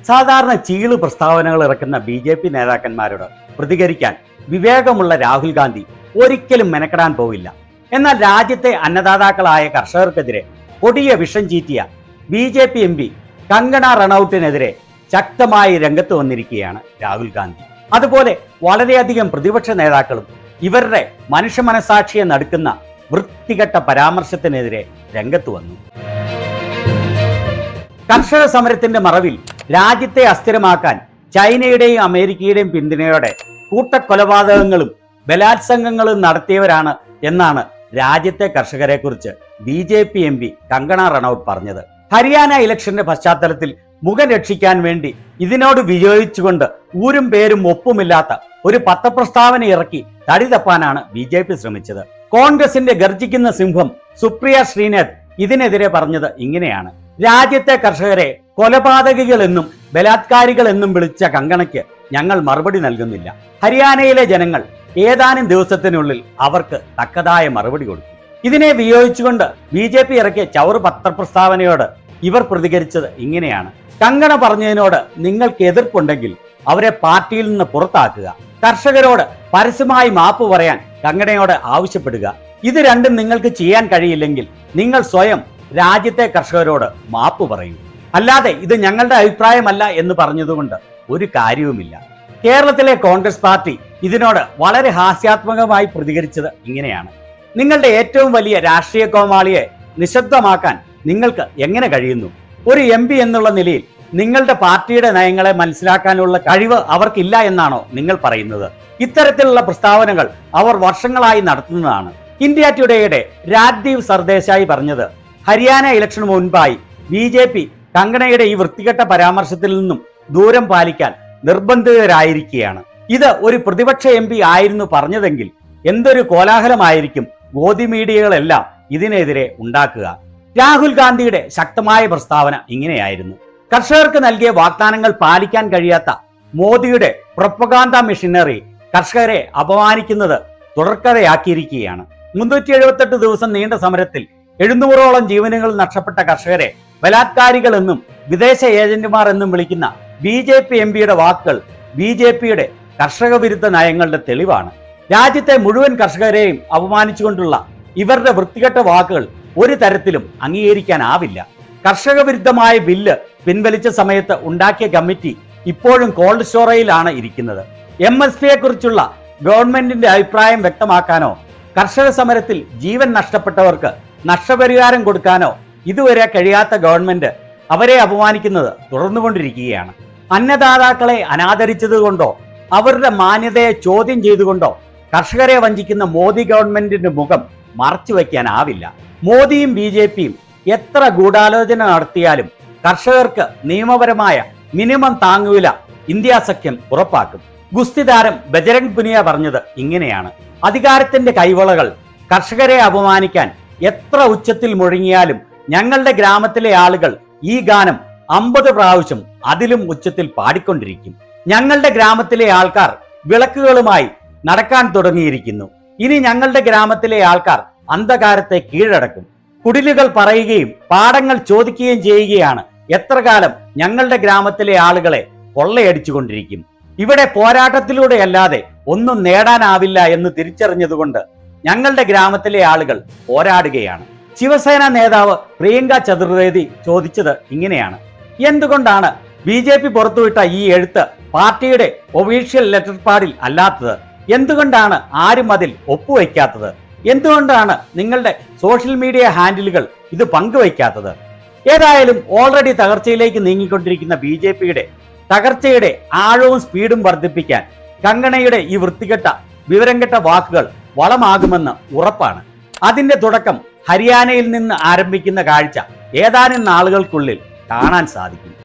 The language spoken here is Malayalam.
സാധാരണ ചീള് പ്രസ്താവനകൾ ഇറക്കുന്ന ബി ജെ പി നേതാക്കന്മാരോട് പ്രതികരിക്കാൻ വിവേകമുള്ള രാഹുൽ ഗാന്ധി ഒരിക്കലും മെനക്കെടാൻ പോവില്ല എന്നാൽ രാജ്യത്തെ അന്നദാതാക്കളായ കർഷകർക്കെതിരെ കൊടിയ വിഷം ചീറ്റിയ B J P M P Kangana റണൌട്ടിനെതിരെ ശക്തമായി രംഗത്ത് വന്നിരിക്കുകയാണ് രാഹുൽ ഗാന്ധി അതുപോലെ വളരെയധികം പ്രതിപക്ഷ നേതാക്കളും ഇവരുടെ മനുഷ്യ മനസാക്ഷിയെ നടുക്കുന്ന വൃത്തികെട്ട പരാമർശത്തിനെതിരെ രംഗത്ത് വന്നു കർഷക സമരത്തിന്റെ മറവിൽ രാജ്യത്തെ അസ്ഥിരമാക്കാൻ ചൈനയുടെയും അമേരിക്കയുടെയും പിന്തുണയോടെ കൂട്ടക്കൊലപാതകങ്ങളും ബലാത്സംഗങ്ങളും നടത്തിയവരാണ് എന്നാണ് രാജ്യത്തെ കർഷകരെ കുറിച്ച് B J P M P Kangana Ranaut പറഞ്ഞത് ഹരിയാന ഇലക്ഷന്റെ പശ്ചാത്തലത്തിൽ മുഖം രക്ഷിക്കാൻ വേണ്ടി ഇതിനോട് വിയോജിച്ചുകൊണ്ട് ഊരും പേരും ഒപ്പുമില്ലാത്ത ഒരു പത്രപ്രസ്താവന ഇറക്കി തടി തപ്പാനാണ് ബി ജെ പി ശ്രമിച്ചത് കോൺഗ്രസിന്റെ ഗർജിക്കുന്ന സിംഹം സുപ്രിയ ശ്രീനാഥ് ഇതിനെതിരെ പറഞ്ഞത് ഇങ്ങനെയാണ് രാജ്യത്തെ കർഷകരെ കൊലപാതകികളെന്നും ബലാത്കാരികളെന്നും വിളിച്ച കങ്കണയ്ക്ക് ഞങ്ങൾ മറുപടി നൽകുന്നില്ല ഹരിയാനയിലെ ജനങ്ങൾ ഏതാനും ദിവസത്തിനുള്ളിൽ അവർക്ക് തക്കതായ മറുപടി കൊടുക്കും ഇതിനെ വിയോജിച്ചുകൊണ്ട് ബി ജെ പി ഇറക്കിയ ചൗറ് പത്രപ്രസ്താവനയോട് ഇവർ പ്രതികരിച്ചത് ഇങ്ങനെയാണ് കങ്കണ പറഞ്ഞതിനോട് നിങ്ങൾക്ക് എതിർപ്പുണ്ടെങ്കിൽ അവരെ പാർട്ടിയിൽ നിന്ന് പുറത്താക്കുക കർഷകരോട് പരസ്യമായി മാപ്പ് പറയാൻ കങ്കണയോട് ആവശ്യപ്പെടുക ഇത് രണ്ടും നിങ്ങൾക്ക് ചെയ്യാൻ കഴിയില്ലെങ്കിൽ നിങ്ങൾ സ്വയം രാജ്യത്തെ കർഷകരോട് മാപ്പ് പറയൂ അല്ലാതെ ഇത് ഞങ്ങളുടെ അഭിപ്രായമല്ല എന്ന് പറഞ്ഞതുകൊണ്ട് ഒരു കാര്യവുമില്ല കേരളത്തിലെ കോൺഗ്രസ് പാർട്ടി ഇതിനോട് വളരെ ഹാസ്യാത്മകമായി പ്രതികരിച്ചത് ഇങ്ങനെയാണ് നിങ്ങളുടെ ഏറ്റവും വലിയ രാഷ്ട്രീയ കോമാളിയെ നിശബ്ദമാക്കാൻ നിങ്ങൾക്ക് എങ്ങനെ കഴിയുന്നു ഒരു എം പി എന്നുള്ള നിലയിൽ നിങ്ങളുടെ പാർട്ടിയുടെ നയങ്ങളെ മനസ്സിലാക്കാനുള്ള കഴിവ് അവർക്കില്ല എന്നാണോ നിങ്ങൾ പറയുന്നത് ഇത്തരത്തിലുള്ള പ്രസ്താവനകൾ അവർ വർഷങ്ങളായി നടത്തുന്നതാണ് ഇന്ത്യ ടുഡേയുടെ രാജ്ദീപ് സർദേശായി പറഞ്ഞത് ഹരിയാന ഇലക്ഷന് മുൻപായി ബി ജെ പി കങ്കണയുടെ ഈ വൃത്തികെട്ട പരാമർശത്തിൽ നിന്നും ദൂരം പാലിക്കാൻ നിർബന്ധിതരായിരിക്കുകയാണ് ഇത് ഒരു പ്രതിപക്ഷ എം പി ആയിരുന്നു പറഞ്ഞതെങ്കിൽ എന്തൊരു കോലാഹലമായിരിക്കും ഗോതി മീഡിയകളെല്ലാം ഇതിനെതിരെ ഉണ്ടാക്കുക രാഹുൽ ഗാന്ധിയുടെ ശക്തമായ പ്രസ്താവന ഇങ്ങനെയായിരുന്നു കർഷകർക്ക് നൽകിയ വാഗ്ദാനങ്ങൾ പാലിക്കാൻ കഴിയാത്ത മോദിയുടെ പ്രൊപ്പഗാന്ത മെഷീനറി കർഷകരെ അപമാനിക്കുന്നത് തുടർക്കഥയാക്കിയിരിക്കുകയാണ് മുന്നൂറ്റി എഴുപത്തെട്ട് ദിവസം നീണ്ട സമരത്തിൽ എഴുന്നൂറോളം ജീവനുകൾ നഷ്ടപ്പെട്ട കർഷകരെ ബലാത്കാരികൾ എന്നും വിദേശ ഏജന്റുമാർ എന്നും വിളിക്കുന്ന ബി ജെ പി എം പിയുടെ വാക്കുകൾ ബി ജെ പിയുടെ കർഷക വിരുദ്ധ നയങ്ങളുടെ തെളിവാണ് രാജ്യത്തെ മുഴുവൻ കർഷകരെയും അപമാനിച്ചുകൊണ്ടുള്ള ഇവരുടെ വൃത്തികെട്ട വാക്കുകൾ ഒരു തരത്തിലും അംഗീകരിക്കാനാവില്ല കർഷക വിരുദ്ധമായ ബില്ല് പിൻവലിച്ച സമയത്ത് ഉണ്ടാക്കിയ കമ്മിറ്റി ഇപ്പോഴും കോൾഡ് സ്റ്റോറേജിലാണ് ഇരിക്കുന്നത് എം എസ് പിയെ കുറിച്ചുള്ള ഗവൺമെന്റിന്റെ അഭിപ്രായം വ്യക്തമാക്കാനോ കർഷക സമരത്തിൽ ജീവൻ നഷ്ടപ്പെട്ടവർക്ക് നഷ്ടപരിഹാരം കൊടുക്കാനോ ഇതുവരെ കഴിയാത്ത ഗവൺമെന്റ് അവരെ അപമാനിക്കുന്നത് തുടർന്നുകൊണ്ടിരിക്കുകയാണ് അന്നദാതാക്കളെ അനാദരിച്ചതുകൊണ്ടോ അവരുടെ മാന്യതയെ ചോദ്യം ചെയ്തുകൊണ്ടോ കർഷകരെ വഞ്ചിക്കുന്ന മോദി ഗവൺമെന്റിന്റെ മുഖം മറച്ചു വയ്ക്കാനാവില്ല മോദിയും ബി ജെ പിയും എത്ര ഗൂഢാലോചന നടത്തിയാലും കർഷകർക്ക് നിയമപരമായ മിനിമം താങ്ങുവില ഇന്ത്യ സഖ്യം ഉറപ്പാക്കും ഗുസ്തി താരം ബജരംഗ് പുനിയ പറഞ്ഞത് ഇങ്ങനെയാണ് അധികാരത്തിന്റെ കൈവളകൾ കർഷകരെ അപമാനിക്കാൻ എത്ര ഉച്ചത്തിൽ മുഴങ്ങിയാലും ഞങ്ങളുടെ ഗ്രാമത്തിലെ ആളുകൾ ഈ ഗാനം അമ്പത് പ്രാവശ്യം അതിലും ഉച്ചത്തിൽ പാടിക്കൊണ്ടിരിക്കും ഞങ്ങളുടെ ഗ്രാമത്തിലെ ആൾക്കാർ വിളക്കുകളുമായി നടക്കാൻ തുടങ്ങിയിരിക്കുന്നു ഇനി ഞങ്ങളുടെ ഗ്രാമത്തിലെ ആൾക്കാർ അന്ധകാരത്തെ കീഴടക്കും കുടിലുകൾ പറയുകയും പാടങ്ങൾ ചോദിക്കുകയും ചെയ്യുകയാണ് എത്ര കാലം ഞങ്ങളുടെ ഗ്രാമത്തിലെ ആളുകളെ കൊള്ളയടിച്ചുകൊണ്ടിരിക്കും ഇവിടെ പോരാട്ടത്തിലൂടെയല്ലാതെ ഒന്നും നേടാനാവില്ല എന്ന് തിരിച്ചറിഞ്ഞതുകൊണ്ട് ഞങ്ങളുടെ ഗ്രാമത്തിലെ ആളുകൾ പോരാടുകയാണ് ശിവസേന നേതാവ് പ്രിയങ്ക ചതുർവേദി ചോദിച്ചത് ഇങ്ങനെയാണ് എന്തുകൊണ്ടാണ് ബി ജെ പി പുറത്തുവിട്ട ഈ എഴുത്ത് പാർട്ടിയുടെ ഒഫീഷ്യൽ ലെറ്റർ പാഡിൽ അല്ലാത്തത് എന്തുകൊണ്ടാണ് ആരും അതിൽ ഒപ്പുവയ്ക്കാത്തത് എന്തുകൊണ്ടാണ് നിങ്ങളുടെ സോഷ്യൽ മീഡിയ ഹാൻഡിലുകൾ ഇത് പങ്കുവയ്ക്കാത്തത് ഏതായാലും ഓൾറെഡി തകർച്ചയിലേക്ക് നീങ്ങിക്കൊണ്ടിരിക്കുന്ന ബി ജെ പിയുടെ തകർച്ചയുടെ ആഴവും സ്പീഡും വർദ്ധിപ്പിക്കാൻ കങ്കണയുടെ ഈ വൃത്തികെട്ട വിവരം കെട്ട വാക്കുകൾ വളമാകുമെന്ന് ഉറപ്പാണ് അതിന്റെ തുടക്കം ഹരിയാനയിൽ നിന്ന് ആരംഭിക്കുന്ന കാഴ്ച ഏതാനും നാളുകൾക്കുള്ളിൽ കാണാൻ സാധിക്കും